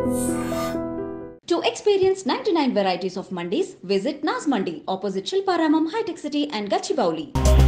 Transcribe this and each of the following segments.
To experience 99 varieties of mandis, visit Nas Mandi, opposite Shilparamam High Tech City and Gachibowli.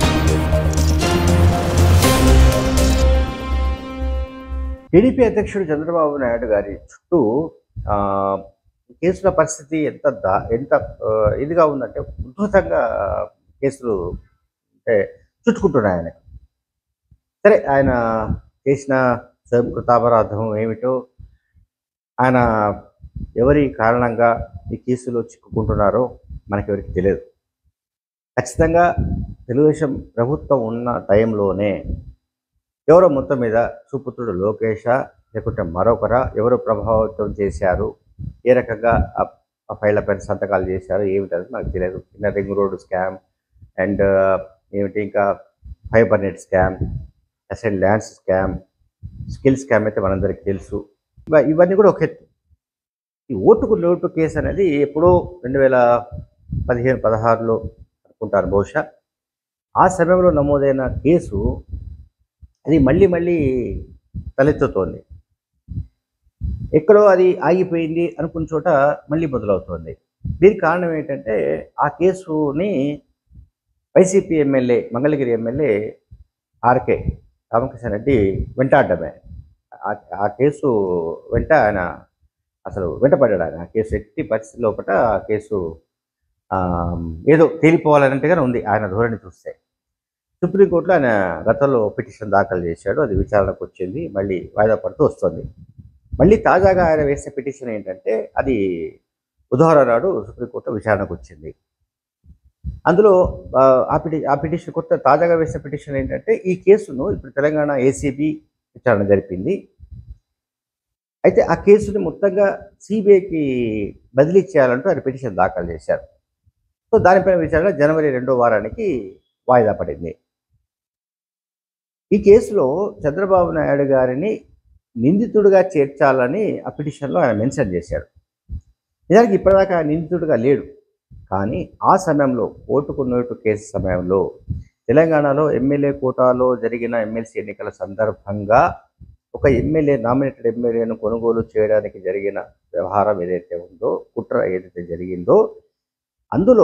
TDP అధ్యక్షుడు చంద్రబాబు నాయుడు గారి చుట్టూ ఆ, కేసుల పరిస్థితి ఎంత దా ఎంత ఆ, ఇదిగా ఉందంటే ఉద్ధృతంగా కేసులు అంటే చుట్టుకుంటున్నాయి ఆయన సరే ఆయన చేసిన స్వయం కృతాపరాధం ఏమిటో ఆయన ఎవరి కారణంగా ఈ కేసులో చిక్కుకుంటున్నారో మనకెవరికి తెలియదు ఖచ్చితంగా తెలుగుదేశం ప్రభుత్వం ఉన్న టైంలోనే ఎవరో మొత్తం మీద సుపుత్రుడు లోకేష లేకుంటే మరొకరా ఎవరు ప్రభావితం చేశారు ఏ రకంగా ఆ- ఆ ఫైళ్ళ పైన సంతకాలు చేశారు ఏమిటనేది నాకు తెలియదు ఇన్న రింగ్ రోడ్ స్కామ్ అండ్ ఏమిటి ఇంకా fiber net scam assigned lands scam skill scam అయితే మనందరికీ తెలుసు ఇవ- ఇవన్నీ కూడా ఒక ఎత్తు ఈ ఓటుకు నోటు కేసు అనేది ఎప్పుడో రెండు వేల పదిహేను పదహారులో అనుకుంటారు బహుశా ఆ సమయంలో నమోదైన కేసు అది మళ్ళీ మళ్ళీ తలెత్తుతోంది ఎక్కడో అది ఆగిపోయింది అనుకున్న చోట మళ్ళీ మొదలవుతోంది దీనికి కారణం ఏంటంటే ఆ కేసుని YCP MLA Mangalagiri MLA RK Ramakrishna Reddy వెంటాడమే ఆ- ఆ కేసు వెంట ఆయన అసలు వెంటపడ్డాడు ఆయన ఆ కేసు ఎట్టి పరిస్థితి లోపల ఆ కేసు ఆ, ఏదో తేలిపోవాలన్నట్టుగానే ఉంది ఆయన ధోరణి చూస్తే సుప్రీంకోర్టులో ఆయన గతంలో పిటిషన్ దాఖలు చేశాడు అది విచారణకు వచ్చింది మళ్ళీ వాయిదా పడుతూ వస్తుంది మళ్ళీ తాజాగా ఆయన వేసిన పిటిషన్ ఏంటంటే అది బుధవారం నాడు సుప్రీంకోర్టు విచారణకు వచ్చింది అందులో ఆ, ఆ పిటి ఆ పిటిషన్ కొత్త తాజాగా వేసిన పిటిషన్ ఏంటంటే ఈ కేసును ఇప్పుడు తెలంగాణ ఏసీబీ విచారణ జరిపింది అయితే ఆ కేసుని మొత్తంగా సిబిఐకి బదిలీ చేయాలంటూ ఆయన పిటిషన్ దాఖలు చేశారు సో దానిపైన విచారణ జనవరి రెండో వారానికి వాయిదా పడింది ఈ కేసులో చంద్రబాబు నాయుడు గారిని నిందితుడిగా చేర్చాలని ఆ పిటిషన్లో ఆయన మెన్షన్ చేశాడు నిజానికి ఇప్పటిదాకా ఆయన నిందితుడిగా లేడు కానీ ఆ సమయంలో ఓటుకు నోటు కేసు సమయంలో తెలంగాణలో ఎమ్మెల్యే కోటాలో జరిగిన ఎమ్మెల్సీ ఎన్నికల సందర్భంగా ఒక ఎమ్మెల్యే నామినేటెడ్ ఎమ్మెల్యేను కొనుగోలు చేయడానికి జరిగిన వ్యవహారం ఏదైతే ఉందో కుట్ర ఏదైతే జరిగిందో అందులో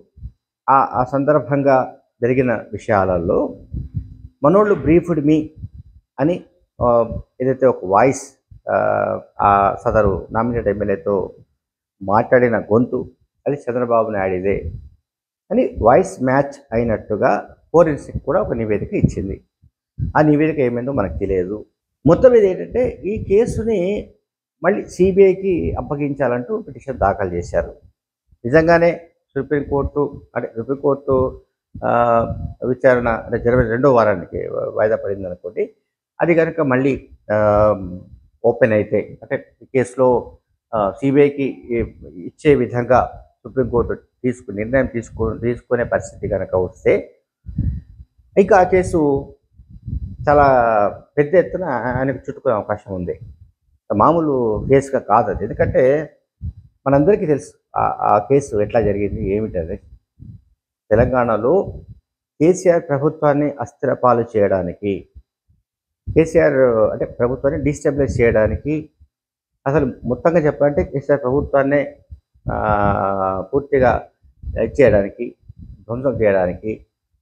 ఆ ఆ సందర్భంగా జరిగిన విషయాలలో మనోళ్ళు బ్రీఫ్డ్ మీ అని ఆ, ఏదైతే ఒక వాయిస్ ఆ, ఆ సదరు నామినేట్ ఎమ్మెల్యేతో మాట్లాడిన గొంతు అది చంద్రబాబు నాయుడిదే అని వాయిస్ మ్యాచ్ అయినట్టుగా ఫోరెన్సిక్ కూడా ఒక నివేదిక ఇచ్చింది ఆ నివేదిక ఏమైందో మనకు తెలియదు మొత్తం మీద ఏంటంటే ఈ కేసుని మళ్ళీ సిబిఐకి అప్పగించాలంటూ పిటిషన్ దాఖలు చేశారు నిజంగానే సుప్రీంకోర్టు అంటే సుప్రీంకోర్టు ఆ, విచారణ అంటే జనవరి రెండో వారానికి వాయిదా పడింది అనుకోండి అది కనుక మళ్ళీ ఆ, ఓపెన్ అయితే అంటే ఈ కేసులో సిబిఐకి ఇచ్చే విధంగా సుప్రీంకోర్టు తీసుకు నిర్ణయం తీసుకో తీసుకునే పరిస్థితి కనుక వస్తే ఇంకా ఆ కేసు చాలా పెద్ద ఎత్తున ఆయనకు చుట్టుకునే అవకాశం ఉంది మామూలు కేసుగా కాదు అది ఎందుకంటే మనందరికీ తెలుసు ఆ- ఆ కేసు ఎట్లా జరిగింది ఏమిటది తెలంగాణలో కేసీఆర్ ప్రభుత్వాన్ని అస్థిరపాలు చేయడానికి కేసీఆర్ అంటే ప్రభుత్వాన్ని డిస్టెబిలైజ్ చేయడానికి అసలు మొత్తంగా చెప్పాలంటే కేసీఆర్ ప్రభుత్వాన్నే ఆ, పూర్తిగా ఇది చేయడానికి ధ్వంసం చేయడానికి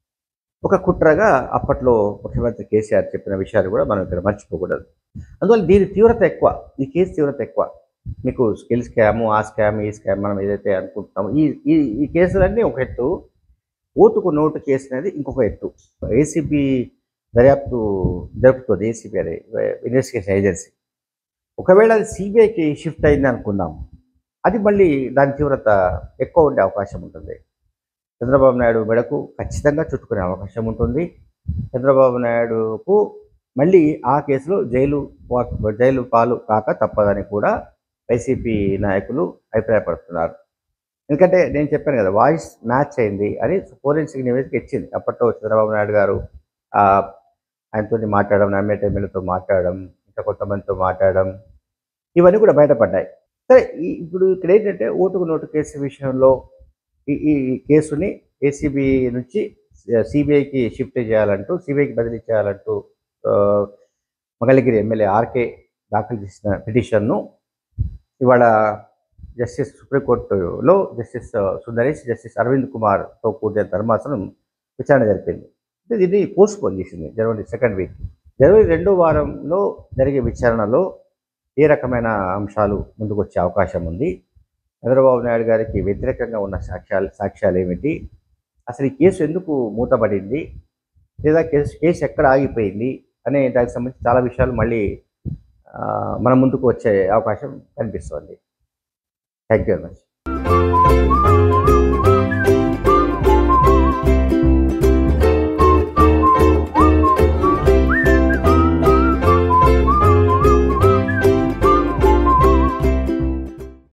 ఒక కుట్రగా అప్పట్లో ముఖ్యమంత్రి కేసీఆర్ చెప్పిన విషయాలు కూడా మనం ఇక్కడ మర్చిపోకూడదు అందువల్ల దీని తీవ్రత ఎక్కువ ఈ కేసు తీవ్రత ఎక్కువ మీకు స్కిల్ స్కాము ఆ స్కామ్ ఈ స్కామ్ మనం ఏదైతే అనుకుంటున్నామో ఈ ఈ ఈ కేసులన్నీ ఒక ఎత్తు ఓటుకు నోటు కేసు అనేది ఇంకొక ఎత్తు ఏసీబీ దర్యాప్తు జరుపుతుంది ఏసీబీ అనే ఇన్వెస్టిగేషన్ ఏజెన్సీ ఒకవేళ అది సిబిఐకి షిఫ్ట్ అయింది అనుకుందాం అది మళ్ళీ దాని తీవ్రత ఎక్కువ ఉండే అవకాశం ఉంటుంది చంద్రబాబు నాయుడు మెడకు ఖచ్చితంగా చుట్టుకునే అవకాశం ఉంటుంది చంద్రబాబు నాయుడుకు మళ్ళీ ఆ కేసులో జైలు వా- జైలు పాలు కాక తప్పదని కూడా వైసీపీ నాయకులు అభిప్రాయపడుతున్నారు ఎందుకంటే నేను చెప్పాను కదా వాయిస్ మ్యాచ్ అయింది అని ఫోరెన్సిక్ నివేదిక ఇచ్చింది అప్పట్లో చంద్రబాబు నాయుడు గారు ఆ, ఆయనతో మాట్లాడడం నామినేట్ ఎమ్మెల్యేతో మాట్లాడడం ఇంకా కొంతమందితో మాట్లాడడం ఇవన్నీ కూడా బయటపడ్డాయి సరే ఈ- ఇప్పుడు ఇక్కడ ఏంటంటే ఓటుకు నోటు కేసు విషయంలో ఈ ఈ ఈ కేసుని ఏసీబీ నుంచి సిబిఐకి షిఫ్ట్ చేయాలంటూ సిబిఐకి బదిలీ చేయాలంటూ ఆ, మంగళగిరి ఎమ్మెల్యే ఆర్కే దాఖలు చేసిన పిటిషన్ను ఇవాళ జస్టిస్ సుప్రీంకోర్టులో జస్టిస్ సుందరేష్ జస్టిస్ అరవింద్ కుమార్తో కూడిన ధర్మాసనం విచారణ జరిపింది అంటే దీన్ని పోస్ట్పోన్ చేసింది జనవరి సెకండ్ వీక్ జనవరి రెండో వారంలో జరిగే విచారణలో ఏ రకమైన అంశాలు ముందుకు వచ్చే అవకాశం ఉంది చంద్రబాబు నాయుడు గారికి వ్యతిరేకంగా ఉన్న సాక్ష్యాలు సాక్ష్యాలు ఏమిటి అసలు ఈ కేసు ఎందుకు మూతపడింది లేదా కేసు కేసు ఎక్కడ ఆగిపోయింది అనే దానికి సంబంధించి చాలా విషయాలు మళ్ళీ ఆ, మన ముందుకు వచ్చే అవకాశం కనిపిస్తుంది థ్యాంక్ యూ వెరీ మచ్